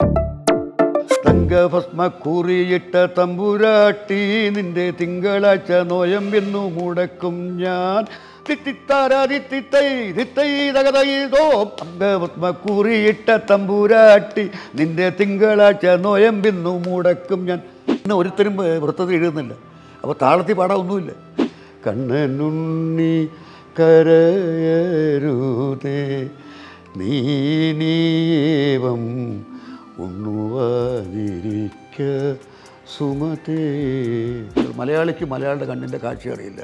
തങ്കഭസ്മ കൂറിയിട്ട തമ്പുരാട്ടി നിന്റെ തിങ്കളാഴ്ച നോയമ്പെന്നു മുടക്കും ഞാൻ തിത്തിത്താരാതിത്തിത്തൈ തിത്തൈ തകതൈതോ തങ്കഭസ്മ കൂറിയിട്ട തമ്പുരാട്ടി നിന്റെ തിങ്കളാഴ്ച നോയമ്പെന്നു മുടക്കും ഞാൻ ഇന്ന് ഒരുത്തരും വൃത്തത്തിൽ എഴുതുന്നില്ല അപ്പോൾ താളത്തിൽ പാടാൻ ഒന്നുമില്ല കണ്ണനുണ്ണി കരയരുതേ നീനീവം ഉണ്ണുവാതിരിക്ക സുമതേ മലയാളിക്ക് മലയാളിയുടെ കണ്ണിൻ്റെ കാഴ്ച അറിയില്ല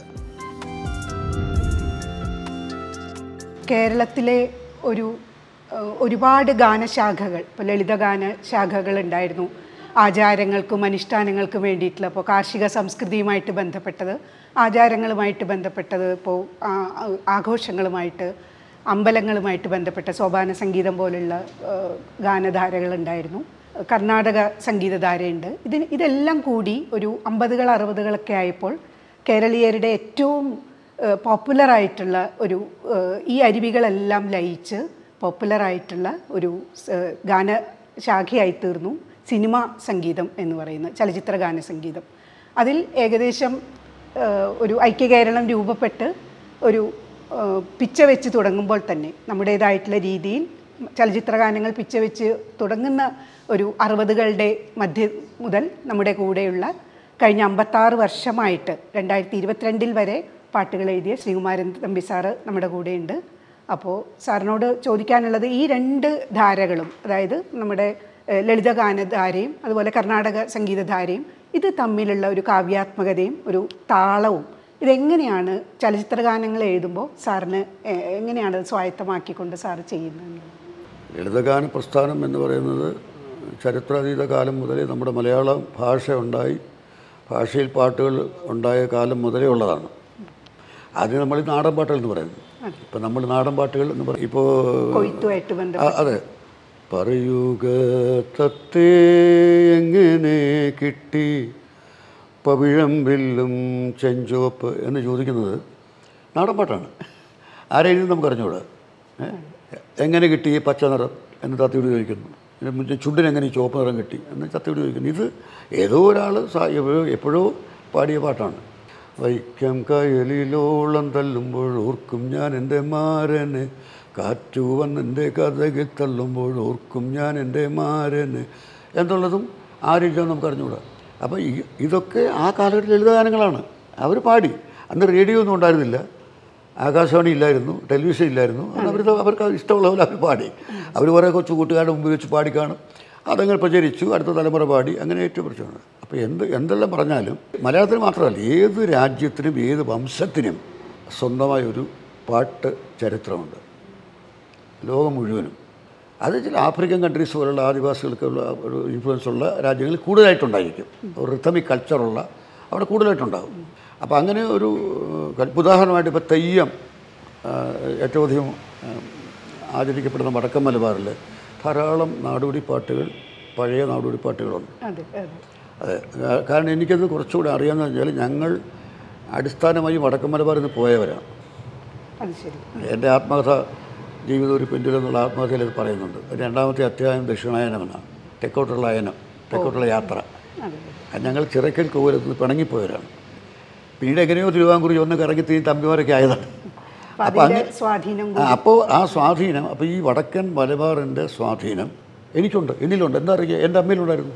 കേരളത്തിലെ ഒരു ഏഹ്, ഒരുപാട് ഗാനശാഖകൾ ഇപ്പോൾ ലളിതഗാന ശാഖകൾ ഉണ്ടായിരുന്നു ആചാരങ്ങൾക്കും അനുഷ്ഠാനങ്ങൾക്കും വേണ്ടിയിട്ടുള്ള ഇപ്പോൾ കാർഷിക സംസ്കൃതിയുമായിട്ട് ബന്ധപ്പെട്ടത് ആചാരങ്ങളുമായിട്ട് ബന്ധപ്പെട്ടത് ഇപ്പോൾ ആ- ആ- ആഘോഷങ്ങളുമായിട്ട് അമ്പലങ്ങളുമായിട്ട് ബന്ധപ്പെട്ട സോപാന സംഗീതം പോലുള്ള ഏഹ്, ഗാനധാരകളുണ്ടായിരുന്നു കർണാടക സംഗീതധാരയുണ്ട് ഇതിന് ഇതെല്ലാം കൂടി ഒരു അമ്പതുകൾ അറുപതുകളൊക്കെ ആയപ്പോൾ കേരളീയരുടെ ഏറ്റവും പോപ്പുലർ ആയിട്ടുള്ള ഒരു ഏഹ്, ഈ അരുവികളെല്ലാം ലയിച്ച് പോപ്പുലർ ആയിട്ടുള്ള ഒരു ഏഹ്, ഗാനശാഖയായി തീർന്നു സിനിമ സംഗീതം എന്ന് പറയുന്ന ചലച്ചിത്ര ഗാന സംഗീതം അതിൽ ഏകദേശം ഏഹ്, ഒരു ഐക്യകേരളം രൂപപ്പെട്ട് ഒരു ഏഹ്, പിച്ച വെച്ച് തുടങ്ങുമ്പോൾ തന്നെ നമ്മുടേതായിട്ടുള്ള രീതിയിൽ ചലച്ചിത്ര ഗാനങ്ങൾ പിച്ച വെച്ച് തുടങ്ങുന്ന ഒരു അറുപതുകളുടെ മധ്യ മുതൽ നമ്മുടെ കൂടെയുള്ള കഴിഞ്ഞ അമ്പത്താറ് വർഷമായിട്ട് രണ്ടായിരത്തി ഇരുപത്തിരണ്ടിൽ വരെ പാട്ടുകൾ എഴുതിയ ശ്രീകുമാരൻ തമ്പി സാറ് നമ്മുടെ കൂടെയുണ്ട് അപ്പോൾ സാറിനോട് ചോദിക്കാനുള്ളത് ഈ രണ്ട് ധാരകളും അതായത് നമ്മുടെ ഏഹ്, ലളിതഗാനധാരയും അതുപോലെ കർണാടക സംഗീതധാരയും ഇത് തമ്മിലുള്ള ഒരു കാവ്യാത്മകതയും ഒരു താളവും ഇതെങ്ങനെയാണ് ചലച്ചിത്ര ഗാനങ്ങൾ എഴുതുമ്പോൾ സാറിന് ഏഹ്, എങ്ങനെയാണ് അത് സ്വായത്തമാക്കിക്കൊണ്ട് സാറ് ചെയ്യുന്നത് ലളിതഗാന പ്രസ്ഥാനം എന്ന് പറയുന്നത് ചരിത്രാതീത കാലം മുതലേ നമ്മുടെ മലയാള ഭാഷ ഉണ്ടായി ഭാഷയിൽ പാട്ടുകൾ ഉണ്ടായ കാലം മുതലേ ഉള്ളതാണ് ആദ്യം നമ്മൾ ഈ നാടൻ പാട്ടുകൾ എന്ന് പറയുന്നത് ഇപ്പം നമ്മൾ നാടൻ പാട്ടുകൾ എന്ന് പറയും ഇപ്പോൾ കൊയ്ത്തുമായിട്ട് ബന്ധം ആ, അതെ പറയുക തത്തേ എങ്ങനെ കിട്ടി പവിഴമ്പില്ലും ചെഞ്ചുവപ്പ് എന്ന് ചോദിക്കുന്നത് നാടൻ പാട്ടാണ് ആരെയും നമുക്ക് അറിഞ്ഞുകൂടാ ഏ? എങ്ങനെ കിട്ടി ഈ പച്ച നിറം എന്ന് തത്തിയോട് ചോദിക്കുന്നു പിന്നെ മറ്റേ ചുണ്ടിനെങ്ങനെ ഈ ചുവപ്പ് നിറം കിട്ടി എന്ന് തത്തിയോട് ചോദിക്കുന്നു ഇത് ഏതോ ഒരാൾ എപ്പോഴോ പാടിയ പാട്ടാണ് വൈക്കം കായലിലോളം തല്ലുമ്പോൾ ഓർക്കും ഞാൻ എൻ്റെ മാരന് കാറ്റു വന്നെൻ്റെ കഥകിൽ തള്ളുമ്പോൾ ഓർക്കും ഞാൻ എൻ്റെ മാരന് എന്നുള്ളതും ആരെയും നമുക്ക് അറിഞ്ഞുകൂടാ അപ്പോൾ ഈ ഇതൊക്കെ ആ കാലഘട്ടത്തിൽ ലളിതഗാനങ്ങളാണ് അവർ പാടി അന്ന് റേഡിയോ ഒന്നും ഉണ്ടായിരുന്നില്ല ആകാശവാണി ഇല്ലായിരുന്നു ടെലിവിഷൻ ഇല്ലായിരുന്നു അത് അവർ അവർക്ക് ഇഷ്ടമുള്ള പോലെ അവർ പാടി അവർ കുറേ കൊച്ചു കൂട്ടുകാരുടെ മുമ്പിൽ വെച്ച് പാടിക്കാണും അതങ്ങനെ പ്രചരിച്ചു അടുത്ത തലമുറ പാടി അങ്ങനെ ഏറ്റവും പ്രശ്നമാണ് അപ്പോൾ എന്ത് എന്തെല്ലാം പറഞ്ഞാലും മലയാളത്തിൽ മാത്രമല്ല ഏത് രാജ്യത്തിനും ഏത് വംശത്തിനും സ്വന്തമായ ഒരു പാട്ട് ചരിത്രമുണ്ട് ലോകം മുഴുവനും അത് ചില ആഫ്രിക്കൻ കൺട്രീസ് പോലുള്ള ആദിവാസികൾക്കുള്ള ഒരു ഇൻഫ്ലുവൻസ് ഉള്ള രാജ്യങ്ങളിൽ കൂടുതലായിട്ടുണ്ടായിരിക്കും ഒരു റിത്തമിക് കൾച്ചറുള്ള അവിടെ കൂടുതലായിട്ടുണ്ടാകും അപ്പോൾ അങ്ങനെ ഒരു ഏഹ്, ഉദാഹരണമായിട്ട് ഇപ്പോൾ തെയ്യം ഏഹ്, ഏറ്റവും അധികം ഏഹ്, ആചരിക്കപ്പെടുന്ന വടക്കൻ മലബാറിൽ ധാരാളം നാടോടി പാട്ടുകൾ പഴയ നാടോടി പാട്ടുകളുണ്ട് അതെ അതെ അതെ കാ- കാരണം എനിക്കത് കുറച്ചുകൂടി അറിയാമെന്ന് വെച്ചാൽ ഞങ്ങൾ അടിസ്ഥാനമായി വടക്കൻ മലബാറിൽ നിന്ന് പോയവരാണ് അത് ശരി എൻ്റെ ആത്മകഥ ജീവിതം ഒരു പെൻഡിൽ എന്നുള്ള ആത്മകഥയിൽ ഇത് പറയുന്നുണ്ട് രണ്ടാമത്തെ അധ്യായം ദക്ഷിണായനം എന്നാണ് തെക്കോട്ടുള്ള അയനം തെക്കോട്ടുള്ള യാത്ര അതെ അത് ഞങ്ങൾ ചിറക്കൽ കോവിലത്ത് നിന്ന് പിണങ്ങിപ്പോയവരാണ് പിന്നീട് എങ്ങനെയോ തിരുവാങ്കൂർ ഒന്ന് കറങ്ങി തീ തമ്പിമാരൊക്കെ ആയതാണ് അപ്പൊ അതിന്റെ സ്വാധീനം ആ, അപ്പോൾ ആ സ്വാധീനം അപ്പോൾ ഈ വടക്കൻ മലബാറിൻ്റെ സ്വാധീനം എനിക്കുണ്ട് എന്നിലുണ്ട് എന്താ അറിയുക എൻ്റെ അമ്മയിലുണ്ടായിരുന്നു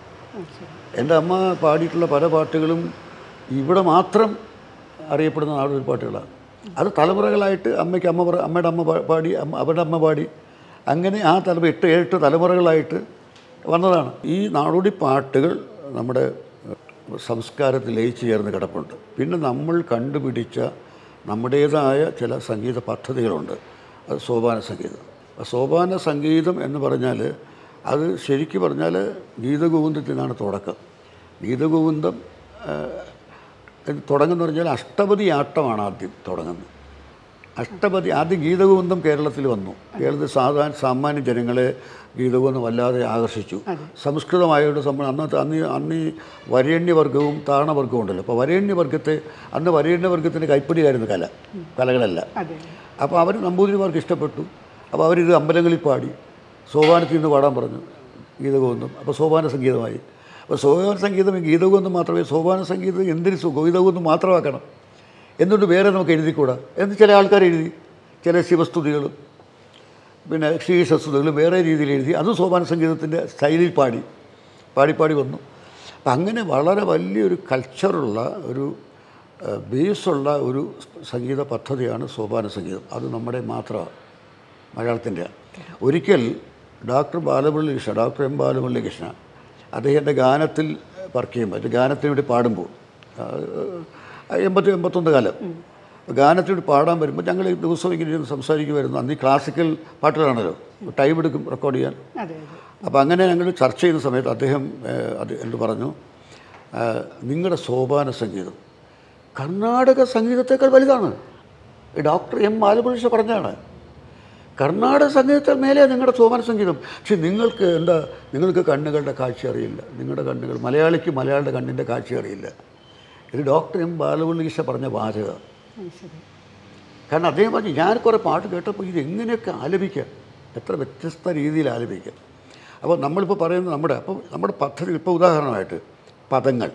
എൻ്റെ അമ്മ പാടിയിട്ടുള്ള പല പാട്ടുകളും ഇവിടെ മാത്രം അറിയപ്പെടുന്ന നാടൊരു പാട്ടുകളാണ് അത് തലമുറകളായിട്ട് അമ്മയ്ക്ക് അമ്മ പറ- അമ്മയുടെ അമ്മ പാ- പാടി അമ്മ അവരുടെ അമ്മ പാടി അങ്ങനെ ആ തലമുറ എട്ട് ഏഴെട്ട് തലമുറകളായിട്ട് വന്നതാണ് ഈ നാടോടി പാട്ടുകൾ നമ്മുടെ സംസ്കാരത്തിൽ ലയിച്ചു ചേർന്ന് കിടപ്പുണ്ട് പിന്നെ നമ്മൾ കണ്ടുപിടിച്ച നമ്മുടേതായ ചില സംഗീത പദ്ധതികളുണ്ട് അത് സോപാന സംഗീതം ആ സോപാന സംഗീതം എന്ന് പറഞ്ഞാൽ അത് ശരിക്കും പറഞ്ഞാൽ ഗീതഗോവിന്ദത്തിനാണ് തുടക്കം ഗീതഗോവിന്ദം ആ, ഇത് തുടങ്ങുന്ന പറഞ്ഞാൽ അഷ്ടപതി ആട്ടമാണ് ആദ്യം തുടങ്ങുന്നത് അഷ്ടപതി ആദ്യം ഗീതഗോവിന്ദം കേരളത്തിൽ വന്നു കേരളത്തിൽ സാധാരണ സാമാന്യ ജനങ്ങളെ ഗീതഗോവിന്ദം വല്ലാതെ ആകർഷിച്ചു സംസ്കൃതമായതുകൊണ്ട് നമ്മൾ അന്നത്തെ അന്ന് ഈ- അന്ന് ഈ വരേണ്യവർഗവും താണവർഗവും ഉണ്ടല്ലോ അപ്പോൾ വരേണ്യവർഗത്തെ അന്ന് വരേണ്യവർഗത്തിൻ്റെ കൈപ്പിടിയായിരുന്നു കല കലകളല്ല അതെ അപ്പോൾ അവർ നമ്പൂതിരിമാർക്ക് ഇഷ്ടപ്പെട്ടു അപ്പോൾ അവരിത് അമ്പലങ്ങളിൽ പാടി സോപാനത്തിൽ നിന്ന് പാടാൻ പറഞ്ഞു ഗീതഗോവിന്ദം അപ്പോൾ സോപാന സംഗീതമായി അപ്പോൾ സോപാന സംഗീതം ഈ ഗീതഗോവിന്ദം മാത്രമേ സോപാന സംഗീതം എന്തിന് സു- ഗീതഗോവിന്ദം മാത്രമാക്കണം എന്തുകൊണ്ട് വേറെ നമുക്ക് എഴുതിക്കൂടാ എന്ന് ചില ആൾക്കാർ എഴുതി ചില ശിവസ്തുതികളും പിന്നെ ശ്രീശസ്തുതകളും വേറെ രീതിയിൽ എഴുതി അതും സോപാന സംഗീതത്തിൻ്റെ സ്റ്റൈലിൽ പാടി പാടി പാടി വന്നു അപ്പം അങ്ങനെ വളരെ വലിയൊരു കൾച്ചറുള്ള ഒരു ഏഹ്, ബേസുള്ള ഒരു സംഗീത പദ്ധതിയാണ് സോപാന സംഗീതം അത് നമ്മുടെ മാത്രമാണ് മലയാളത്തിൻ്റെ ഒരിക്കൽ doctor Balamurali Krishna doctor M Balamurali Krishna അദ്ദേഹത്തിൻ്റെ ഗാനത്തിൽ വർക്ക് ചെയ്യുമ്പോൾ അത് ഗാനത്തിന് വേണ്ടി പാടുമ്പോൾ ആ, എൺപത്തി എൺപത്തൊന്ന് കാലം ഗാനത്തിന് വേണ്ടി പാടാൻ വരുമ്പോൾ ഞങ്ങൾ ഈ ദിവസം ഇങ്ങനെ ഇരുന്ന് സംസാരിക്കുമായിരുന്നു അന്ന് ഈ ക്ലാസിക്കൽ പാട്ടുകളാണല്ലോ ടൈം എടുക്കും റെക്കോർഡ് ചെയ്യാൻ അതെ അതെ അപ്പോൾ അങ്ങനെ ഞങ്ങൾ ചർച്ച ചെയ്യുന്ന സമയത്ത് അദ്ദേഹം ഏഹ്, അത് എന്ത് പറഞ്ഞു ഏഹ്, നിങ്ങളുടെ സോപാന സംഗീതം കർണാടക സംഗീതത്തേക്കാൾ വലുതാണ് ഈ ഡോക്ടർ എം ബാലപുരുഷ പറഞ്ഞാണ് കർണാടക സംഗീതത്തിൽ മേലെ നിങ്ങളുടെ സോപാന സംഗീതം പക്ഷെ നിങ്ങൾക്ക് എന്താ നിങ്ങൾക്ക് കണ്ണുകളുടെ കാഴ്ച അറിയില്ല നിങ്ങളുടെ കണ്ണുകൾ മലയാളിക്ക് മലയാളിയുടെ കണ്ണിൻ്റെ കാഴ്ച അറിയില്ല ഇത് ഡോക്ടർ എം ബാലമുരളീഷ പറഞ്ഞ വാചകം അത് ശരി കാരണം അദ്ദേഹം പറഞ്ഞു ഞാൻ കുറേ പാട്ട് കേട്ടപ്പോൾ ഇത് എങ്ങനെയൊക്കെ ആലപിക്കാം എത്ര വ്യത്യസ്ത രീതിയിൽ ആലപിക്കാം അപ്പോൾ നമ്മളിപ്പോൾ പറയുന്നത് നമ്മുടെ അപ്പോൾ നമ്മുടെ പദ്ധതി ഇപ്പോൾ ഉദാഹരണമായിട്ട് പദങ്ങൾ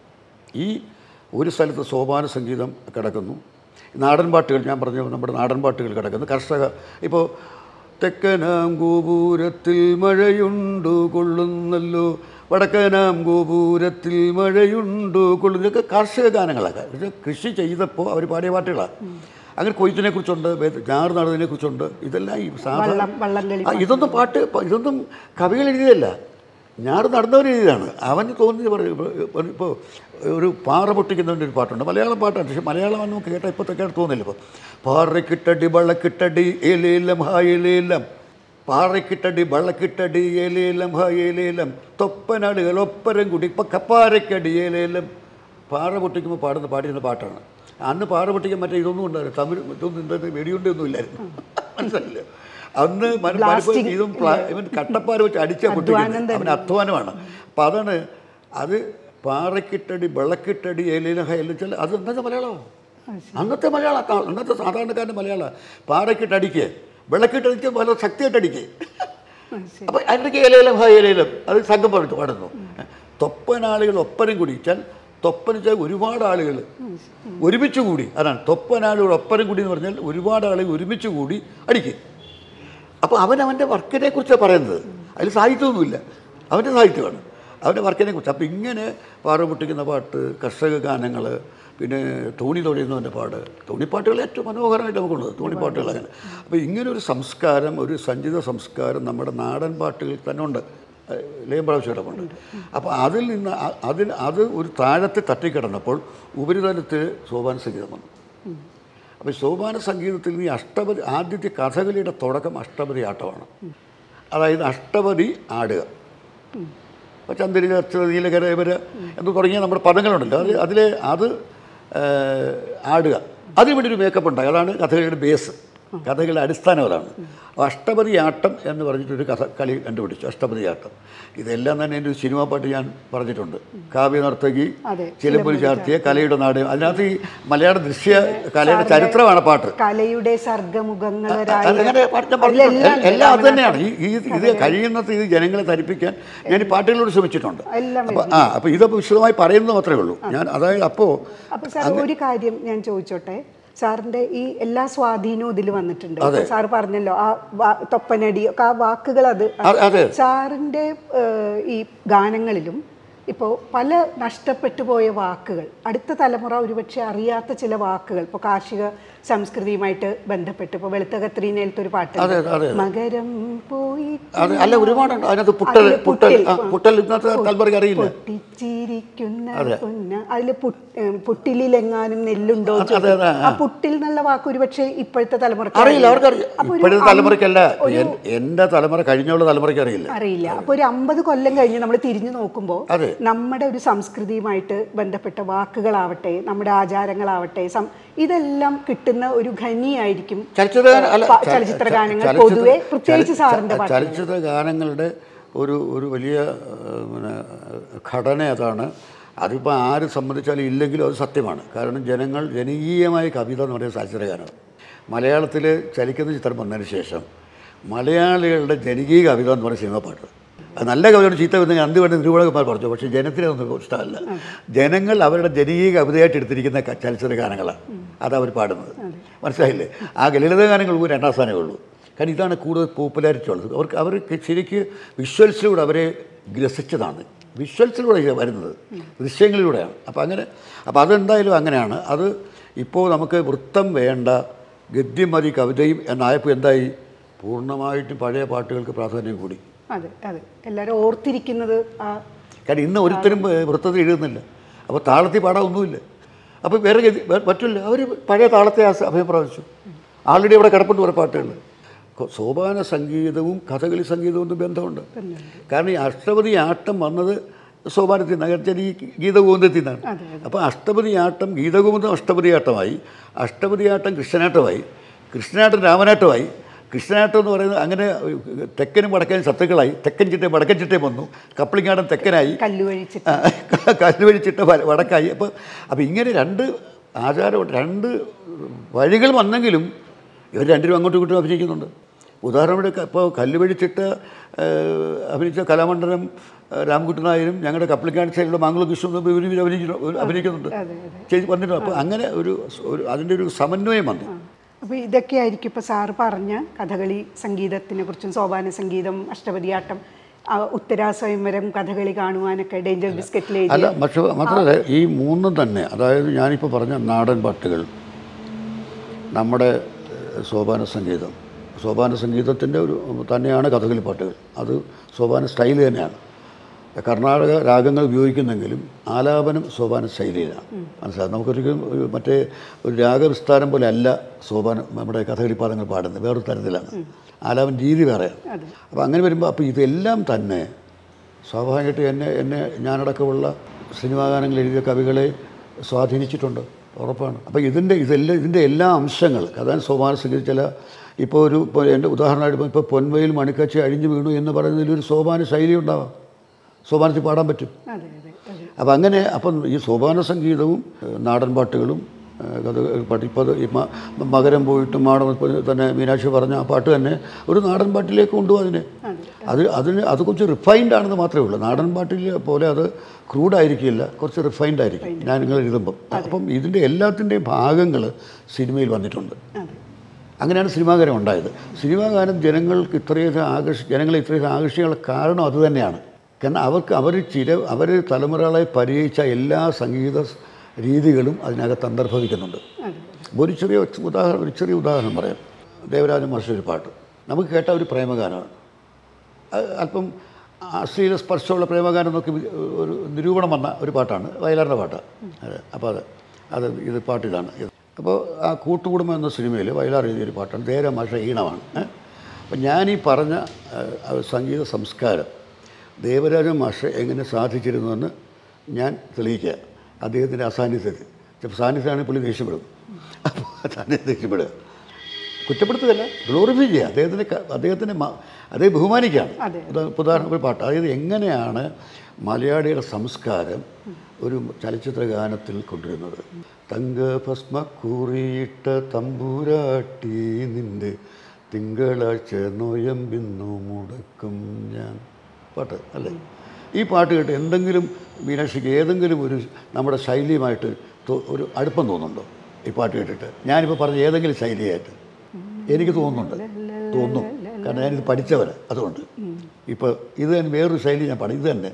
ഈ ഒരു സ്ഥലത്ത് സോപാന സംഗീതം കിടക്കുന്നു നാടൻ പാട്ടുകൾ ഞാൻ പറഞ്ഞു നമ്മുടെ നാടൻ പാട്ടുകൾ കിടക്കുന്നു കർഷക ഇപ്പോൾ തെക്കനാം ഗോപുരത്തിൽ മഴയുണ്ടു കൊള്ളുന്നല്ലോ വടക്കനാം ഗോപുരത്തിൽ മഴയുണ്ടു കൊള്ളുന്നു ഇതൊക്കെ കാർഷിക ഗാനങ്ങളൊക്കെ ഇത് കൃഷി ചെയ്തപ്പോൾ അവർ പാടിയ പാട്ടുകളാണ് അങ്ങനെ കൊയ്ത്തിനെ കുറിച്ചുണ്ട് ഞാറ് നടുന്നതിനെ കുറിച്ചുണ്ട് ഇതെല്ലാം ഈ സാധാരണ വള്ളം വള്ളം കളി ആ, ഇതൊന്നും പാട്ട് പ- ഇതൊന്നും കവികൾ എഴുതിയതല്ല ഞാറ് നടന്നവർ എഴുതിയതാണ് അവന് തോന്നി പറയും ഇപ്പോൾ ഇപ്പോൾ ഒരു പാറ പൊട്ടിക്കുന്നതിൻ്റെ ഒരു പാട്ടുണ്ട് മലയാളം പാട്ടാണ് പക്ഷേ മലയാളം നമുക്ക് കേട്ടാൽ ഇപ്പോഴത്തെ കേട്ട് തോന്നില്ല ഇപ്പോൾ പാറക്കിട്ടടി വള്ളക്കിട്ടടി ഏലേലം ഹാ ഏലേലം പാറക്കിട്ടടി വള്ളക്കിട്ടടി ഏലേലം ഹാ ഏലേലം തൊപ്പനാടുകൾ ഒപ്പരം കൂടി ഇപ്പം കപ്പാരക്കടി ഏലേലം പാറ പൊട്ടിക്കുമ്പോൾ പാടുന്ന പാടിയിരുന്ന പാട്ടാണ് അന്ന് പാറ പൊട്ടിക്കാൻ മറ്റേ ഇതൊന്നും ഉണ്ടായിരുന്നു തമിഴ് ഇതൊന്നും എന്താ വെടിയുണ്ടൊന്നും ഇല്ലായിരുന്നു മനസ്സിലായില്ല അന്ന് മന- മനുഷ്യൻ ഇതും പ്ലാ- ഇവൻ കട്ടപ്പാര വെച്ച് അടിച്ചാൽ പൊട്ടിക്കുന്നത് അവൻ അധ്വാനമാണ് അപ്പം അതാണ് അത് പാറക്കിട്ടടി വെള്ളക്കിട്ടടി ഏലിലഹ എല്ലിച്ചാൽ അത് ഇന്നത്തെ മലയാളമാണ് അന്നത്തെ മലയാളം അത്ത- അന്നത്തെ സാധാരണക്കാരൻ്റെ മലയാളം പാറക്കിട്ടടിക്ക് വെള്ളക്കിട്ടടിക്ക് വളരെ ശക്തിയായിട്ട് അടിക്ക് അപ്പോൾ അതിൻ്റെ ഏലയിലും ഹ ഏലയിലും അത് സംഘം പറഞ്ഞു പാടുന്നു തൊപ്പനാളുകൾ ഒപ്പരം കുടിച്ചാൽ തൊപ്പന വെച്ചാൽ ഒരുപാട് ആളുകൾ ഒരുമിച്ച് കൂടി അതാണ് തൊപ്പനാളുകൾ ഒപ്പരം കൂടി എന്ന് പറഞ്ഞാൽ ഒരുപാട് ആളുകൾ ഒരുമിച്ച് കൂടി അടിക്കും അപ്പോൾ അവൻ അവൻ്റെ വർക്കിനെ കുറിച്ചാണ് പറയുന്നത് അതിൽ സാഹിത്യമൊന്നുമില്ല അവൻ്റെ സാഹിത്യമാണ് അവൻ്റെ വർക്കിനെ കുറിച്ച് അപ്പോൾ ഇങ്ങനെ പാറ പൊട്ടിക്കുന്ന പാട്ട് കർഷക ഗാനങ്ങൾ പിന്നെ തോണി തൊഴിയുന്നവൻ്റെ പാട് തോണിപ്പാട്ടുകൾ ഏറ്റവും മനോഹരമായിട്ട് നമുക്കുള്ളത് തോണിപ്പാട്ടുകൾ അങ്ങനെ അപ്പോൾ ഇങ്ങനെ ഒരു സംസ്കാരം ഒരു സഞ്ചിത സംസ്കാരം നമ്മുടെ നാടൻ പാട്ടുകളിൽ തന്നെ ഉണ്ട് ലയം പ്രാവശ്യമുണ്ട് അപ്പോൾ അതിൽ നിന്ന് അ- അതിൽ അത് ഒരു താഴത്തെ തട്ടിക്കിടന്നപ്പോൾ ഉപരിതലത്തിൽ സോപാന സംഗീതം വന്നു അപ്പോൾ സോപാന സംഗീതത്തിൽ നിന്ന് ഈ അഷ്ടപതി ആദ്യത്തെ കഥകളിയുടെ തുടക്കം അഷ്ടപതി ആട്ടമാണ് അതായത് അഷ്ടപതി ആടുക അപ്പോൾ ചന്ദ്രിക അഷ്ടപതി നീലകര ഇവർ എന്ന് തുടങ്ങിയ നമ്മുടെ പദങ്ങളുണ്ടല്ലോ അത് അതിലെ അത് ഏഹ്, ആടുക അതിവിടെ ഒരു മേക്കപ്പ് ഉണ്ടായി അതാണ് കഥകളിയുടെ ബേസ് കഥകളുടെ അടിസ്ഥാനം അതാണ് അപ്പോൾ അഷ്ടപതി ആട്ടം എന്ന് പറഞ്ഞിട്ടൊരു കഥ കളി കണ്ടുപിടിച്ചു അഷ്ടപതി ആട്ടം ഇതെല്ലാം തന്നെ എൻ്റെ ഒരു സിനിമാ പാട്ട് ഞാൻ പറഞ്ഞിട്ടുണ്ട് കാവ്യ നർത്തകി അതെ, ചിലമ്പൊലി ചാർത്തിയ കലയുടെ നാട് അതിനകത്ത് ഈ മലയാള ദൃശ്യ കലയുടെ ചരിത്രമാണ് പാട്ട് കലയുടെ സർഗമുഖങ്ങളൊരായി അങ്ങനെ പാട്ട് ഞാൻ പറഞ്ഞിട്ടുണ്ട്. എ- എല്ലാം അത് തന്നെയാണ് ഈ ഈ ഇത് കഴിയുന്നത് ഇത് ജനങ്ങളെ ധരിപ്പിക്കാൻ ഞാൻ ഈ പാട്ടുകളോട് ശ്രമിച്ചിട്ടുണ്ട് എല്ലാം അപ്പോൾ ആ അപ്പോൾ ഇതൊക്കെ വിശദമായി പറയുന്നത് മാത്രമേ ഉള്ളൂ ഞാൻ അതായത് അപ്പോൾ അപ്പൊ സാർ ഒരു കാര്യം ഞാൻ ചോദിച്ചോട്ടെ സാറിന്റെ ഈ എല്ലാ സ്വാധീനവും ഇതിൽ വന്നിട്ടുണ്ട് ഇപ്പൊ സാർ പറഞ്ഞല്ലോ ആ വാ- തൊപ്പനടി ഒക്കെ ആ വാക്കുകൾ അത് അ- അതെ സാറിന്റെ ഏഹ്, ഈ ഗാനങ്ങളിലും ഇപ്പോൾ പല നഷ്ടപ്പെട്ടു പോയ വാക്കുകൾ അടുത്ത തലമുറ ഒരുപക്ഷെ അറിയാത്ത ചില വാക്കുകൾ ഇപ്പോൾ കാർഷിക സംസ്കൃതിയുമായിട്ട് ബന്ധപ്പെട്ട് ഇപ്പോൾ വെളുത്ത കത്രീനയിലത്തെ ഒരു പാട്ട് അതെ അതെ മകരം പോയി അതെ അല്ല ഒരുപാടുണ്ട് അതിനകത്ത് പുട്ടൽ അതില് പുട്ടൽ പുട്ടിൽ, ആ, പുട്ടൽ ഇന്നത്തെ തലമുറയ്ക്ക് അറിയില്ല പൊട്ടിച്ചിരിക്കുന്ന പൊന്ന അതില് പുട്ടിലെങ്ങാനും നെല്ലുണ്ടോ അതെ, അതെ, അതെ, ആ പുട്ടിൽ എന്നുള്ള വാക്ക് ഒരുപക്ഷെ ഇപ്പോഴത്തെ തലമുറ അറിയില്ല അവർക്കറിയാം ഇപ്പോഴത്തെ തലമുറയ്ക്കല്ല എൻ- എൻ്റെ തലമുറ കഴിഞ്ഞുള്ള തലമുറയ്ക്ക് അറിയില്ല അറിയില്ല അപ്പൊ ഒരു അമ്പത് കൊല്ലം കഴിഞ്ഞ് നമ്മൾ തിരിഞ്ഞു നോക്കുമ്പോൾ അതെ. നമ്മുടെ ഒരു സംസ്കൃതിയുമായിട്ട് ബന്ധപ്പെട്ട വാക്കുകളാവട്ടെ നമ്മുടെ ആചാരങ്ങളാവട്ടെ സം- ഇതെല്ലാം കിട്ടുന്ന ഒരു ഖനിയായിരിക്കും ചലച്ചിത്ര അല്ല പ- ചല- ചലച്ചിത്ര ച- ഗാനങ്ങൾ ചലച്ചിത്ര- പൊതുവെ പ്രത്യേകിച്ച് ചല- സാറിന്റെ ച- പാട്ടുകൾ ചലച്ചിത്ര ഗാനങ്ങളുടെ ഒരു ഒരു വലിയ ഏഹ്, പിന്നെ ഘടന അതാണ് അതിപ്പോൾ ആര് സംബന്ധിച്ചാലും ഇല്ലെങ്കിലും അത് സത്യമാണ് കാരണം ജനങ്ങൾ ജനകീയമായ കവിത എന്ന് പറയുന്നത് ചലച്ചിത്ര ഗാനമാണ് മലയാളത്തിൽ ചലിക്കുന്ന ചിത്രം വന്നതിന് ശേഷം മലയാളികളുടെ ജനകീയ കവിത എന്ന് പറയുന്ന സിനിമ പാട്ട് അത് നല്ല കവിതയുടെ ചീത്ത കവിത അന്തി വേണ്ട നിരൂപകന്മാർ പറഞ്ഞു പക്ഷേ ജനത്തിന് അതൊന്നും ഇഷ്ടമല്ല ജനങ്ങൾ അവരുടെ ജനകീയ കവിതയായിട്ട് എടുത്തിരിക്കുന്ന ക- ചലച്ചിത്ര ഗാനങ്ങളാണ് അത് അവർ പാടുന്നത് മനസ്സിലായില്ലേ ആ ലളിത ഗാനങ്ങൾക്ക് രണ്ടാം സ്ഥാനമേ ഉള്ളൂ കാരണം ഇതാണ് കൂടുതൽ പോപ്പുലാരിറ്റി ഉള്ളത് അവർക്ക് അവർക്ക് ശരിക്ക് വിഷ്വൽസിലൂടെ അവരെ ഗ്രസിച്ചതാണ് വിഷ്വൽസിലൂടെ ഇത് വരുന്നത് ദൃശ്യങ്ങളിലൂടെയാണ് അപ്പോൾ അങ്ങനെ അപ്പോൾ അതെന്തായാലും അങ്ങനെയാണ് അത് ഇപ്പോൾ നമുക്ക് വൃത്തം വേണ്ട ഗദ്യം മതി കവിതയും എന്നായപ്പോൾ എന്തായി പൂർണ്ണമായിട്ടും പഴയ പാട്ടുകൾക്ക് പ്രാധാന്യം കൂടി അതെ അതെ എല്ലാവരും ഓർത്തിരിക്കുന്നത് ആ കാരണം ഇന്ന് ഒരുത്തരും ഏഹ്, വൃത്തത്തിൽ എഴുതുന്നില്ല അപ്പോൾ താളത്തിൽ പാടാൻ ഒന്നുമില്ല അപ്പോൾ വേറെ ഗതി വേ- പറ്റില്ല അവർ പഴയ താളത്തെ ആസ- അഭയം പ്രാപിച്ചു ആൾറെഡി അവിടെ കിടപ്പുണ്ട് കുറേ പാട്ടുകൾ കൊ- സോപാന സംഗീതവും കഥകളി സംഗീതവും തമ്മിൽ ബന്ധമുണ്ട് കാരണം ഈ അഷ്ടപതി ആട്ടം വന്നത് സോപാനത്തിൽ നിന്നാണ് വെച്ചാൽ ഈ ഗീതഗോവിന്ദത്തിൽ നിന്നാണ് അതെ, അപ്പോൾ അഷ്ടപതി ആട്ടം ഗീതഗോവിന്ദം അഷ്ടപതി ആട്ടമായി അഷ്ടപതി ആട്ടം കൃഷ്ണനാട്ടമായി കൃഷ്ണനാട്ടം രാമനാട്ടമായി കൃഷ്ണനാട്ടം എന്ന് പറയുന്നത് അങ്ങനെ തെക്കനും വടക്കനും ശത്രുക്കളായി തെക്കൻ ചിട്ടയും വടക്കൻ ചിട്ടയും വന്നു കപ്പളിങ്ങാടൻ തെക്കനായി കല്ലുവഴിച്ചിട്ട് കല്ലുവഴിച്ചിട്ട് വ- വടക്കായി അപ്പോൾ അപ്പോൾ ഇങ്ങനെ രണ്ട് ആചാരം രണ്ട് വഴികൾ വന്നെങ്കിലും ഇവർ രണ്ടുപേരും അങ്ങോട്ടും ഇങ്ങോട്ടും അഭിനയിക്കുന്നുണ്ട് ഉദാഹരണം ഇപ്പോൾ കല്ലുവഴിച്ചിട്ട് ഏഹ്, അഭിനയിച്ച കലാമണ്ഡലം ഏഹ്, രാമകുട്ടി നായരും ഞങ്ങളുടെ കപ്പളിക്കാട് സൈഡിലുള്ള മാംഗള കൃഷ്ണൻ ഇവർ ഇവർ അഭിനയിക്കുന്നു അഭിനയിക്കുന്നുണ്ട് അതെ അതെ ചെയ്ത് വന്നിട്ടുണ്ട് അപ്പോൾ അങ്ങനെ ഒരു ഒരു അതിൻ്റെ ഒരു സമന്വയം വന്നു അപ്പോൾ ഇതൊക്കെ ആയിരിക്കും ഇപ്പോൾ സാറ് പറഞ്ഞ കഥകളി സംഗീതത്തിനെ കുറിച്ചും സോപാന സംഗീതം അഷ്ടപതിയാട്ടം ആ ഉത്തരാ സ്വയംവരം കഥകളി കാണുവാനൊക്കെ ഡേഞ്ചർ ബിസ്ക്കറ്റിൽ അല്ല പക്ഷേ മാത്രമല്ല ഈ മൂന്നും തന്നെ അതായത് ഞാനിപ്പോൾ പറഞ്ഞ നാടൻ പാട്ടുകൾ നമ്മുടെ ഏഹ്, സോപാന സംഗീതം സോപാന സംഗീതത്തിൻ്റെ ഒരു തന്നെയാണ് കഥകളി പാട്ടുകൾ അത് സോപാന സ്റ്റൈൽ തന്നെയാണ് കർണാടക രാഗങ്ങൾ ഉപയോഗിക്കുന്നെങ്കിലും ആലാപനം സോപാന ശൈലിയിലാണ് മനസ്സിലാവും നമുക്കൊരിക്കലും ഒരു മറ്റേ ഒരു രാഗവിസ്താരം പോലെ അല്ല സോപാനം നമ്മുടെ കഥകളി പാദങ്ങൾ പാടുന്നത് വേറൊരു തരത്തിലാണ് ആലാപന രീതി വേറെയാണ് അതെ. അപ്പോൾ അങ്ങനെ വരുമ്പോൾ അപ്പോൾ ഇതെല്ലാം തന്നെ സ്വാഭാവികമായിട്ട് എന്നെ എന്നെ ഞാനടക്കമുള്ള സിനിമാ ഗാനങ്ങൾ എഴുതിയ കവികളെ സ്വാധീനിച്ചിട്ടുണ്ട് ഉറപ്പാണ് അപ്പോൾ ഇതിൻ്റെ ഇതെല്ലാം ഇതിൻ്റെ എല്ലാ അംശങ്ങൾ അതാണ് സോമാന സംഗീത ചില ഇപ്പോൾ ഒരു ഇപ്പോൾ എൻ്റെ ഉദാഹരണമായിട്ട് ഇപ്പോൾ പൊൻവയിൽ മണിക്കച്ചി അഴിഞ്ഞു വീണു എന്ന് പറയുന്നതിൽ ഒരു സോപാന ശൈലി ഉണ്ടാവാം സോപാനത്തിൽ പാടാൻ പറ്റും അതെ അതെ അതെ അപ്പം അങ്ങനെ അപ്പം ഈ സോപാന സംഗീതവും ഏഹ്, നാടൻ പാട്ടുകളും ഏഹ്, കഥ പാട്ട് ഇപ്പോൾ ഈ മ- മകരം പോയിട്ട് മാടം ഇപ്പോൾ തന്നെ മീനാക്ഷി പറഞ്ഞ ആ പാട്ട് തന്നെ ഒരു നാടൻ പാട്ടിലേക്ക് കൊണ്ടുപോകും അതിനെ അത് അതിന് അത് കുറച്ച് റിഫൈൻഡ് ആണെന്ന് മാത്രമേ ഉള്ളൂ നാടൻ പാട്ടിൽ പോലെ അത് ക്രൂഡായിരിക്കില്ല കുറച്ച് റിഫൈൻഡ് ആയിരിക്കും ഞാൻ നിങ്ങൾ എഴുതുമ്പം അപ്പം ഇതിൻ്റെ എല്ലാത്തിൻ്റെയും ഭാഗങ്ങൾ സിനിമയിൽ വന്നിട്ടുണ്ട് അതെ അങ്ങനെയാണ് സിനിമാഗാനം ഉണ്ടായത് സിനിമാഗാനം ജനങ്ങൾക്ക് ഇത്രയധികം ആകർഷി ജനങ്ങളെ ഇത്രയധികം ആകർഷിക്കാനുള്ള കാരണം അതുതന്നെയാണ് കാരണം അവർക്ക് അവർ ചില അവർ തലമുറകളെ പരിചയിച്ച എല്ലാ സംഗീത രീതികളും അതിനകത്ത് അന്തർഭവിക്കുന്നുണ്ട് അതെ ഒരു ചെറിയ ഉദാഹരണം ഒരു ചെറിയ ഉദാഹരണം പറയാം ദേവരാജ മഹർഷി ഒരു പാട്ട് നമുക്ക് കേട്ട ഒരു പ്രേമഗാനമാണ് അത് അല്പം അശ്ലീല സ്പർശമുള്ള പ്രേമഗാനം നോക്കി വി- ഒരു നിരൂപണം വന്ന ഒരു പാട്ടാണ് വയലാറിൻ്റെ പാട്ടാണ് അതെ അപ്പോൾ അത് അത് ഇത് പാട്ട് ഇതാണ് ഇത്. അപ്പോൾ ആ കൂട്ടുകുടുംബം എന്ന സിനിമയിൽ വയലാർ എഴുതിയൊരു പാട്ടാണ് ദേര മാഷ ഈണമാണ് ഏ. അപ്പം ഞാനീ പറഞ്ഞ ആ, ആ സംഗീത സംസ്കാരം ദേവരാജ മാഷ് എങ്ങനെ സാധിച്ചിരുന്നുവെന്ന് ഞാൻ തെളിയിക്കുക അദ്ദേഹത്തിൻ്റെ അസാന്നിധ്യത്തിൽ ചിലപ്പോൾ സാന്നിധ്യമാണെങ്കിൽ പുള്ളി ദേഷ്യപ്പെടും അപ്പോൾ തന്നെ ദേഷ്യപ്പെടുക കുറ്റപ്പെടുത്തുകയല്ല ഗ്ലോറിഫൈ ചെയ്യുക അദ്ദേഹത്തിൻ്റെ ക- അദ്ദേഹത്തിൻ്റെ മ- അദ്ദേഹം ബഹുമാനിക്കുകയാണ് അതെ. ഉദാ- ഇപ്പൊ ഉദാഹരണം ഒരു പാട്ട് അതായത് എങ്ങനെയാണ് മലയാളിയുടെ സംസ്കാരം ഒരു ചലച്ചിത്ര ഗാനത്തിൽ കൊണ്ടുവരുന്നത് തങ്ക ഭസ്മ കൂറിയിട്ട തമ്പൂരാട്ടി നിന്റെ തിങ്കളാഴ്ച നോയമ്പിന്നു മുടക്കും ഞാൻ പാട്ട് അല്ലേ ഈ പാട്ട് കേട്ട് എന്തെങ്കിലും മീനാക്ഷിക്ക് ഏതെങ്കിലും ഒരു നമ്മുടെ ശൈലിയുമായിട്ട് തോ- ഒരു അടുപ്പം തോന്നുന്നുണ്ടോ ഈ പാട്ട് കേട്ടിട്ട് ഞാനിപ്പോൾ പറഞ്ഞ ഏതെങ്കിലും ശൈലിയായിട്ട് എനിക്ക് തോന്നുന്നുണ്ട് തോന്നും കാരണം ഞാനിത് പഠിച്ചവരാ അതുകൊണ്ട് ഇപ്പോൾ ഇത് തന്നെ വേറൊരു ശൈലി ഞാൻ പാടും ഇത് തന്നെ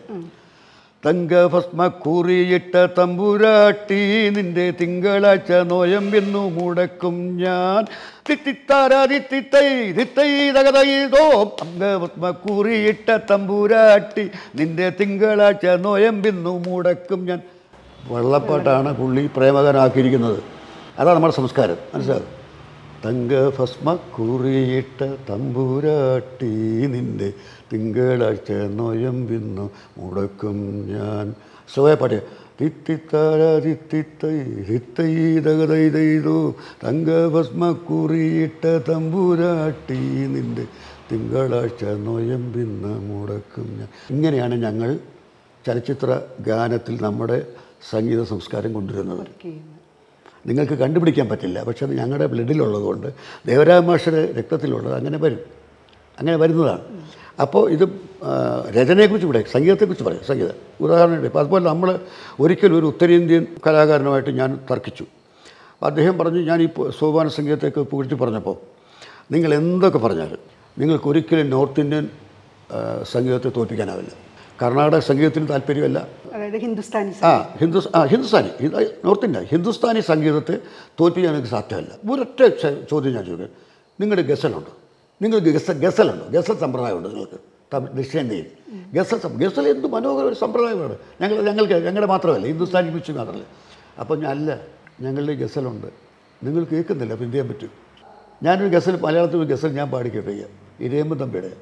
തങ്കഭസ്മ കൂറിയിട്ട തമ്പുരാട്ടി നിന്റെ തിങ്കളാഴ്ച നോയമ്പെന്നു മുടക്കും ഞാൻ തിത്തിത്താരാതിത്തിത്തൈ തിത്തൈ തകതൈതോ തങ്കഭസ്മ കൂറിയിട്ട തമ്പുരാട്ടി നിന്റെ തിങ്കളാഴ്ച നോയമ്പെന്നു മുടക്കും ഞാൻ വള്ളപ്പാട്ടാണ് പുള്ളി പ്രേമകനാക്കിയിരിക്കുന്നത് അതാണ് നമ്മുടെ സംസ്കാരം മനസ്സിലാകും തങ്കഭസ്മ കുറിയിട്ട തമ്പുരാട്ടി നിന്റെ തിങ്കളാഴ്ച നൊയമ്പിന്നു മുടക്കും ഞാൻ സോയ പാട്ടിയ തിത്തിത്താര തിത്തിത്തൈ തിത്തൈ തകതൈതൈതോ തങ്കഭസ്മ കുറിയിട്ട തമ്പുരാട്ടി നിന്റെ തിങ്കളാഴ്ച നൊയമ്പിന്ന് മുടക്കും ഞാൻ ഇങ്ങനെയാണ് ഞങ്ങൾ ചലച്ചിത്ര ഗാനത്തിൽ നമ്മുടെ സംഗീത സംസ്കാരം കൊണ്ടുവരുന്നത് വർക്ക് ചെയ്യുന്നത് നിങ്ങൾക്ക് കണ്ടുപിടിക്കാൻ പറ്റില്ല പക്ഷെ അത് ഞങ്ങളുടെ ബ്ലഡിലുള്ളതുകൊണ്ട് ദേവരാജ മാഷയുടെ രക്തത്തിലുള്ളത് അങ്ങനെ വരും അങ്ങനെ വരുന്നതാണ് അപ്പോൾ ഇത് ആ, രചനയെക്കുറിച്ച് ഇവിടെ സംഗീതത്തെക്കുറിച്ച് പറയാം സംഗീതം ഉദാഹരണം ഇപ്പോൾ അതുപോലെ നമ്മൾ ഒരിക്കലും ഒരു ഉത്തരേന്ത്യൻ കലാകാരനുമായിട്ട് ഞാൻ തർക്കിച്ചു അപ്പോൾ അദ്ദേഹം പറഞ്ഞു ഞാൻ ഈ പ- സോപാന സംഗീതത്തെയൊക്കെ പുകഴ്ത്തി പറഞ്ഞപ്പോൾ നിങ്ങൾ എന്തൊക്കെ പറഞ്ഞാലും നിങ്ങൾക്ക് ഒരിക്കലും നോർത്ത് ഇന്ത്യൻ ആ, സംഗീതത്തെ തോൽപ്പിക്കാനാവില്ല കർണാടക സംഗീതത്തിന് താല്പര്യമല്ല അതായത് ഹിന്ദുസ്ഥാനി ആ ഹിന്ദുസ് ആ ഹിന്ദുസ്ഥാനി ഹിന്ദ- നോർത്ത് ഇന്ത്യ ഹിന്ദുസ്ഥാനി സംഗീതത്തെ തോൽപ്പിക്കാൻ എനിക്ക് സാധ്യമല്ല ഒരൊറ്റ ച- ചോദ്യം ഞാൻ ചോദിക്കാം നിങ്ങളുടെ ഗസലുണ്ടോ നിങ്ങൾക്ക് ഗസ ഗസലുണ്ടോ ഗസൽ സമ്പ്രദായമുണ്ട് നിങ്ങൾക്ക് തമിഴ് ദക്ഷിണേന്ത്യയിൽ ഗസൽ സം- ഗസൽ എന്ത് മനോഹര ഒരു സമ്പ്രദായമാണ് ഞങ്ങൾ ഞങ്ങൾക്ക് ഞങ്ങളുടെ മാത്രമല്ല ഹിന്ദുസ്ഥാനി മ്യൂസിക് മാത്രമല്ല അപ്പോൾ ഞാൻ അല്ല ഞങ്ങളുടെ ഗസലുണ്ട് നിങ്ങൾ കേൾക്കുന്നില്ല അപ്പോൾ എന്ത് ചെയ്യാൻ പറ്റും ഞാനൊരു ഗസൽ മലയാളത്തിൽ ഒരു ഗസൽ ഞാൻ പാടി കേൾപ്പിക്കാം ഇരയമ്പ് തമ്പിയുടെ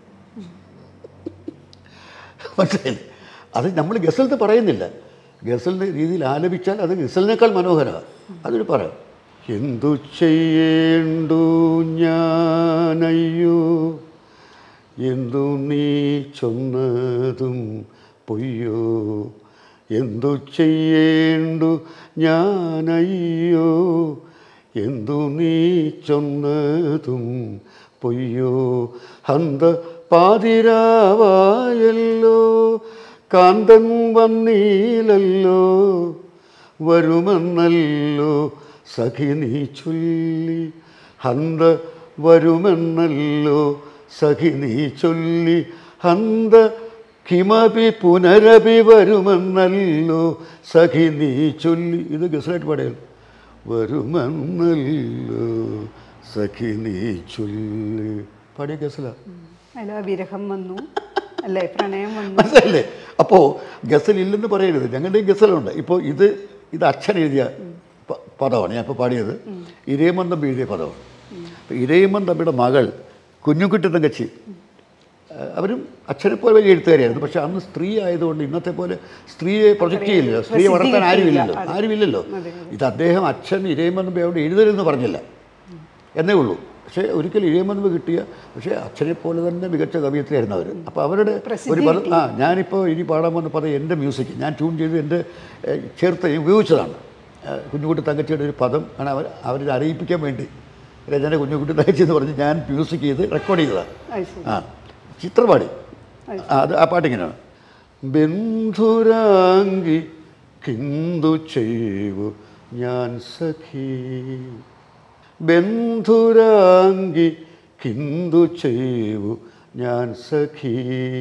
മനസ്സിലായില്ലേ അത് നമ്മൾ ഗസലിന് പറയുന്നില്ല ഗസലിൻ്റെ രീതിയിൽ ആലപിച്ചാൽ അത് ഗസലിനേക്കാൾ മനോഹരമാണ് അതൊരു പറയാം എന്തു ചെയ്യേണ്ടു ഞാനയ്യോ എന്തു നീ ചൊന്നതും പൊയ്യോ എന്തു ചെയ്യേണ്ടു ഞാനയ്യോ എന്തു നീ ചൊന്നതും പൊയ്യോ ഹന്ത പാതിരാവായല്ലോ കാന്തൻ വന്നീലല്ലോ വരുമെന്നല്ലോ സഖി നീ ചൊല്ലി ഹന്ത വരുമെന്നല്ലോ സഖി നീ ചൊല്ലി ഹന്ത കിമപി പുനരപി വരുമെന്നല്ലോ സഖി നീ ചൊല്ലി ഇത് ഗസലായിട്ട് പാടിയാൽ വരുമെന്നല്ലോ സഖി നീ ചൊല്ലി പാടിയ ഗസല അതിൽ ആ വിരഹം വന്നു അല്ലേ പ്രണയം വന്നു മനസ്സിലല്ലേ അപ്പോൾ ഗസൽ ഇല്ലെന്ന് പറയരുത് ഞങ്ങളുടെ ഗസലുണ്ട് ഇപ്പോൾ ഇത് ഇത് അച്ഛൻ എഴുതിയ പ- പദമാണ് ഞാൻ ഇപ്പോൾ പാടിയത് ഇരേമൻ തമ്പി എഴുതിയ പദമാണ് അപ്പോൾ ഇരേമൻ തമ്പിയുടെ മകൾ കുഞ്ഞുകുട്ടി തങ്കച്ചി ആ, അവരും അച്ഛനെ പോലെ വലിയ എഴുത്തുകാരിയായിരുന്നു പക്ഷെ അന്ന് സ്ത്രീ ആയതുകൊണ്ട് ഇന്നത്തെ പോലെ സ്ത്രീയെ പ്രൊജക്റ്റ് ചെയ്യില്ലല്ലോ സ്ത്രീയെ വളർത്താൻ ആരുമില്ലല്ലോ ആരുമില്ലല്ലോ ഇത് അദ്ദേഹം അച്ഛൻ ഇരേമൻ തമ്പി അവിടെ എഴുതരുതെന്ന് പറഞ്ഞില്ല എന്നേ ഉള്ളൂ പക്ഷേ ഒരിക്കൽ ഇഴയമെന്ന് കിട്ടിയ പക്ഷേ അച്ഛനെ പോലെ തന്നെ മികച്ച കവിയത്രിയായിരുന്നു അവർ അപ്പോൾ അവരുടെ ഒരു പദം ആ ഞാനിപ്പോൾ ഇനി പാടാൻ വന്ന പദം എൻ്റെ മ്യൂസിക് ഞാൻ ട്യൂൺ ചെയ്ത് എൻ്റെ ഏഹ്, ചേർത്ത് ഉപയോഗിച്ചതാണ് ഏഹ്, കുഞ്ഞുകുട്ടി തങ്കച്ചിയുടെ ഒരു പദം ആണ് അവർ അവരെ അറിയിപ്പിക്കാൻ വേണ്ടി രചന കുഞ്ഞുകുട്ടി തങ്കച്ചി എന്ന് പറഞ്ഞ് ഞാൻ മ്യൂസിക് ചെയ്ത് റെക്കോർഡ് ചെയ്തതാണ് അത് ശരി ആ ചിത്രപാടി ആ, അത് ആ പാട്ടിങ്ങനെയാണ് ബന്ധുരാങ്കി കിന്തു ചെയ്വു ഞാൻ സഖി ബന്ധുരാങ്കി കിന്തു ചെയ്വു ഞാൻ സഖി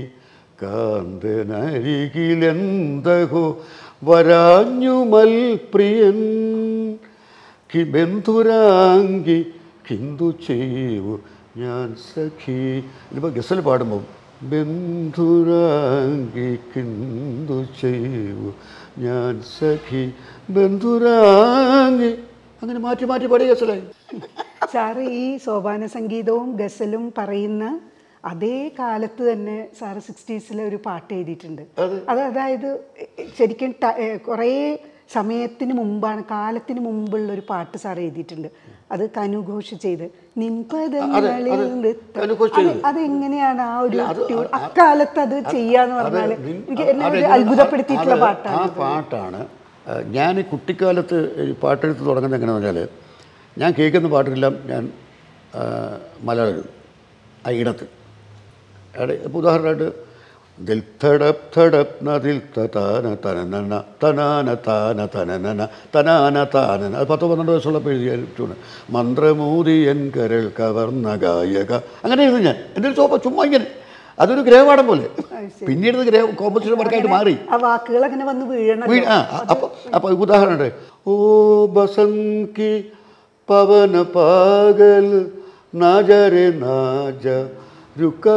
കാന്തനരികിലെന്തകോ വരാഞ്ഞുമൽ പ്രിയൻ കി ബന്ധുരാങ്കി കിന്തു ചെയ്വു ഞാൻ സഖി ഇതിപ്പോൾ ഗസൽ പാടുമ്പോൾ ബന്ധുരാങ്കി കിന്തു ചെയ്വു ഞാൻ സഖി ബന്ധുരാങ്കി അങ്ങനെ മാറ്റി മാറ്റി പാടിയ ഗസലായി സാറ് ഈ സോപാന സംഗീതവും ഗസലും പറയുന്ന അതേ കാലത്ത് തന്നെ സാറ് സിക്സ്റ്റീസിലെ ഒരു പാട്ട് എഴുതിയിട്ടുണ്ട് അത് അതായത് ശരിക്കും ട- ഏ, കുറേ സമയത്തിന് മുമ്പാണ് കാലത്തിന് മുമ്പുള്ള ഒരു പാട്ട് സാർ എഴുതിയിട്ടുണ്ട് അത് കനുഘോഷ് ചെയ്ത് നിൻപദങ്ങളിൽ നൃത്തം. കനു ഘോഷ് അത് അതെങ്ങനെയാണ് ആ ഒരു ട്യൂൺ അക്കാലത്ത് അത് ചെയ്യാന്ന് പറഞ്ഞാൽ എനിക്ക് എന്നെ ഒരു അത്ഭുതപ്പെടുത്തിയിട്ടുള്ള പാട്ടാണ് ആ പാട്ടാണ് ആ, ഞാൻ ഈ കുട്ടിക്കാലത്ത് ഈ പാട്ടെഴുത്ത് തുടങ്ങുന്നത് എങ്ങനെയാണെന്ന് പറഞ്ഞാൽ ഞാൻ കേൾക്കുന്ന പാട്ടെല്ലാം ഞാൻ ആ, മലയാളം എഴുതും ആ ഇടത്ത് ഇപ്പോൾ ഉദാഹരണമായിട്ട് ദിൽ തടപ് തടപ് നദിൽ തന തനന തനാന താന തനനന തനാന താനന അത് പത്തോ പന്ത്രണ്ട് വയസ്സുള്ളപ്പോൾ എഴുതിയ ട്യൂണ് മന്ത്രമൂതിയൻ കരൾ കവർന്ന ഗായക അങ്ങനെ എഴുതും ഞാൻ എൻ്റെ ഒരു ചോപ്പ ചുമ്മാ ഇങ്ങനെ അതൊരു ഗ്രഹപാഠം പോലെ പിന്നീട് ഇത് ഗ്രഹ കോമ്പറ്റീഷൻ വർക്കായിട്ട് മാറി ആ വാക്കുകൾ അങ്ങനെ വന്ന് വീഴണം വീ- ആ അപ്പോൾ അപ്പോൾ ഉദാഹരണമുണ്ട് ഓ ബസന്ത് की पवन पागल ना जा रे ना जा रुका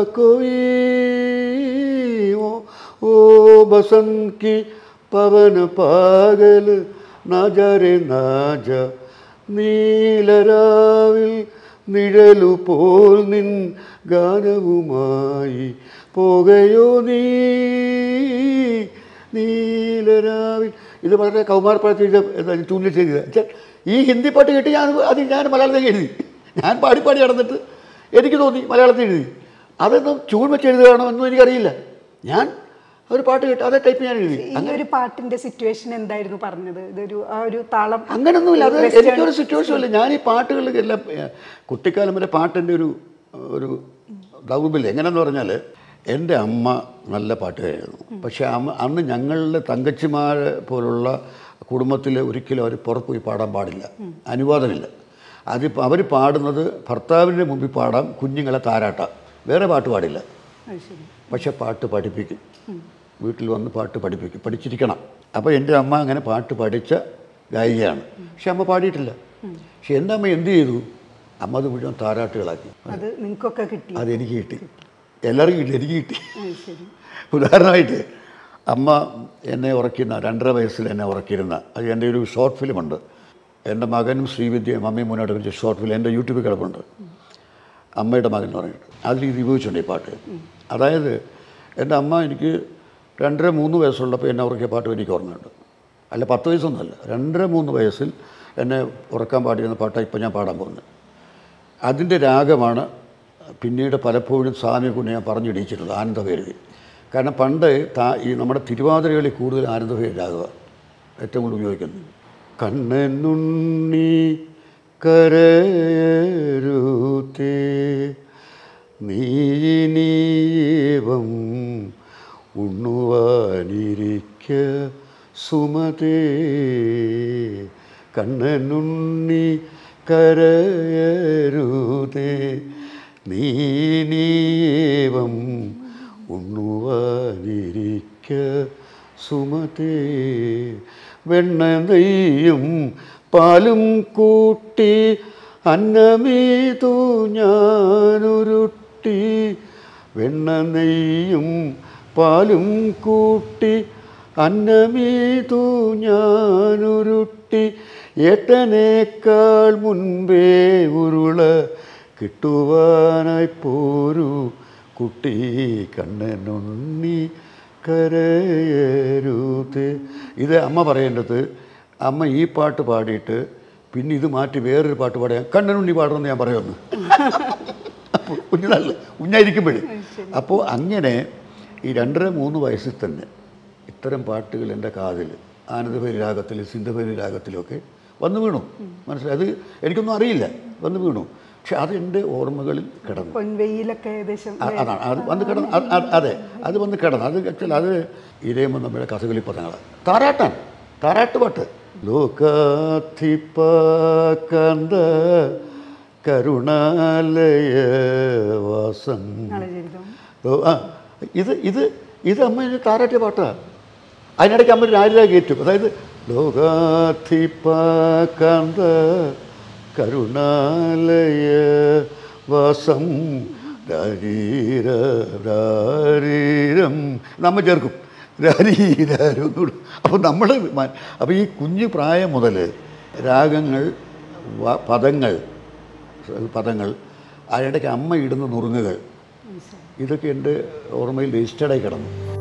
कोई ओ ओ बसंत की पवन पागल ना जा रे ना जा നീലരാവിൽ നിഴലു പോൽ നിൻ ഗാനവുമായി പോകയോ നീ നീലരാവിൽ ഇത് വളരെ കൗമാരപ്പഴത്തിൽ ട്യൂണിൽ ചെയ്തത് വെച്ചാൽ ഈ ഹിന്ദി പാട്ട് കേട്ട് ഞാൻ അത് ഞാൻ മലയാളത്തിൽ എഴുതി ഞാൻ പാടി പാടി നടന്നിട്ട് എനിക്ക് തോന്നി മലയാളത്തിൽ എഴുതി അതൊന്നും ട്യൂൺ വെച്ച് എഴുതുകയാണോ ഒന്നും എനിക്കറിയില്ല ഞാൻ ഒരു പാട്ട് കേട്ട് അതേ ടൈപ്പ് ഞാൻ എഴുതി ഈ ഒരു പാട്ടിന്റെ സിറ്റുവേഷൻ എന്തായിരുന്നു പറഞ്ഞത് ഇതൊരു ആ ഒരു താളം അങ്ങനൊന്നുമില്ല അത് എനിക്കൊരു സിറ്റുവേഷൻ ഇല്ല ഞാൻ ഈ പാട്ടുകളിൽ എല്ലാം ഏ, കുട്ടിക്കാലം വരെ പാട്ടിൻ്റെ ഒരു ഒരു ദൗർബല്യം എങ്ങനെയെന്ന് പറഞ്ഞാൽ എൻ്റെ അമ്മ നല്ല പാട്ടുകാരായിരുന്നു പക്ഷേ അമ്മ അന്ന് ഞങ്ങളുടെ തങ്കച്ചിമാർ പോലുള്ള കുടുംബത്തിൽ ഒരിക്കലും അവർ പുറത്ത് പോയി പാടാൻ പാടില്ല അനുവാദമില്ല അതിപ്പോൾ അവർ പാടുന്നത് ഭർത്താവിൻ്റെ മുമ്പിൽ പാടാം കുഞ്ഞുങ്ങളെ താരാട്ടാം വേറെ പാട്ട് പാടില്ല അത് ശരി പക്ഷെ പാട്ട് പഠിപ്പിക്കും വീട്ടിൽ വന്ന് പാട്ട് പഠിപ്പിക്കും പഠിച്ചിരിക്കണം അപ്പോൾ എൻ്റെ അമ്മ അങ്ങനെ പാട്ട് പഠിച്ച ഗായികയാണ് പക്ഷെ അമ്മ പാടിയിട്ടില്ല പക്ഷെ എൻ്റെ അമ്മ എന്ത് ചെയ്തു അമ്മ അത് മുഴുവൻ താരാട്ടുകളാക്കി അത് നിങ്ങൾക്കൊക്കെ കിട്ടി അതെനിക്ക് കിട്ടി എല്ലാവർക്കും കിട്ടി എനിക്ക് കിട്ടി അത് ശരി ഉദാഹരണമായിട്ട് അമ്മ എന്നെ ഉറക്കിയിരുന്ന രണ്ടര വയസ്സിൽ എന്നെ ഉറക്കിയിരുന്ന അത് എൻ്റെ ഒരു ഷോർട്ട് ഫിലിമുണ്ട് എൻ്റെ മകനും ശ്രീവിദ്യയും അമ്മയും മുന്നോട്ട് വെച്ച ഷോർട്ട് ഫിലിം എൻ്റെ യൂട്യൂബിൽ കിടപ്പുണ്ട് അമ്മയുടെ മകൻ എന്ന് പറഞ്ഞിട്ട് അതിൽ ഇത് ഉപയോഗിച്ചിട്ടുണ്ട് ഈ പാട്ട് അതായത് എൻ്റെ അമ്മ എനിക്ക് രണ്ടര മൂന്ന് വയസ്സുള്ളപ്പോൾ എന്നെ ഉറക്കിയ പാട്ട് എനിക്ക് ഓർമ്മയുണ്ട് അല്ല പത്ത് വയസ്സൊന്നുമല്ല രണ്ടര മൂന്ന് വയസ്സിൽ എന്നെ ഉറക്കാൻ പാടിയിരുന്ന പാട്ടാണ് ഇപ്പോൾ ഞാൻ പാടാൻ പോകുന്നത് അതിൻ്റെ രാഗമാണ് പിന്നീട് പലപ്പോഴും സ്വാമിയെ കൊണ്ട് ഞാൻ പറഞ്ഞിടിച്ചിട്ടുള്ളത് ആനന്ദഭൈരവി കാരണം പണ്ട് താ ഈ നമ്മുടെ തിരുവാതിരകളിൽ കൂടുതൽ ആനന്ദഭൈരവി രാഗമാണ് ഏറ്റവും കൂടുതൽ ഉപയോഗിക്കുന്നത് കണ്ണനുണ്ണി കരയരുത്തേ നീനീവം ഉണ്ണുവാനിരിക്ക സുമതേ കണ്ണനുണ്ണി കരയരുതേ നീനീവം ഉണ്ണുവാനിരിക്ക സുമതേ വെണ്ണ നെയ്യും പാലും കൂട്ടി അന്നമേതു ഞാനുരുട്ടി വെണ്ണ നെയ്യും പാലും കൂട്ടി അന്നമേതു ഞാനുരുട്ടി ഏട്ടനേക്കാൾ മുൻപേ ഉരുള കിട്ടുവാനായി പോരൂ കുട്ടി കണ്ണനുണ്ണി കരയരുത് ഇത് അമ്മ പറയേണ്ടത് അമ്മ ഈ പാട്ട് പാടിയിട്ട് പിന്നെ ഇത് മാറ്റി വേറൊരു പാട്ട് പാടിയാൽ കണ്ണനുണ്ണി പാടണമെന്ന് ഞാൻ പറയുമെന്ന് അപ്പോൾ കുഞ്ഞിനല്ല കുഞ്ഞായിരിക്കുമ്പോഴേ അപ്പോൾ അങ്ങനെ ഈ രണ്ടര മൂന്ന് വയസ്സിൽ തന്നെ ഇത്തരം പാട്ടുകൾ എൻ്റെ കാതിൽ ആനന്ദഭൈരി രാഗത്തിൽ സിന്ധഭൈരി രാഗത്തിലൊക്കെ വന്നു വീണു മനസ്സിലായി അത് എനിക്കൊന്നും അറിയില്ല വന്നു വീണു പക്ഷെ അത് എൻ്റെ ഓർമ്മകളിൽ കിടന്നു പൊൻവെയിലൊക്കെ ഏകദേശം അ- അതാണ് അത് വന്ന് കിടന്ന് അത് അത് അതെ അത് വന്ന് കിടന്നു അത് ആക്ച്വലി അത് ഇരയുമ്പോൾ നമ്മുടെ കഥകളി പദങ്ങളാണ് താരാട്ടാൻ താരാട്ടുപാട്ട് ലോകാധിപാകന്ത കരുണാലയ വാസം നളചരിതം ഓ, ആ ഇത് ഇത് ഇത് അമ്മ ഇത് താരാട്ടിയ പാട്ടാണ് അതിനിടയ്ക്ക് അമ്മ രാജരാ കയറ്റും അതായത് ലോകാധിപാകാന്ത കരുണാലയ വാസം രാരീരം നമ്മ ചേർക്കും രാരീരം അപ്പോൾ നമ്മൾ അപ്പോൾ ഈ കുഞ്ഞു പ്രായം മുതൽ രാഗങ്ങൾ വ- പദങ്ങൾ പദങ്ങൾ അതിനിടയ്ക്ക് അമ്മ ഇടുന്ന നുറുങ്ങുകൾ ഇതൊക്കെ എൻ്റെ ഓർമ്മയിൽ രജിസ്റ്റേർഡായി കിടന്നു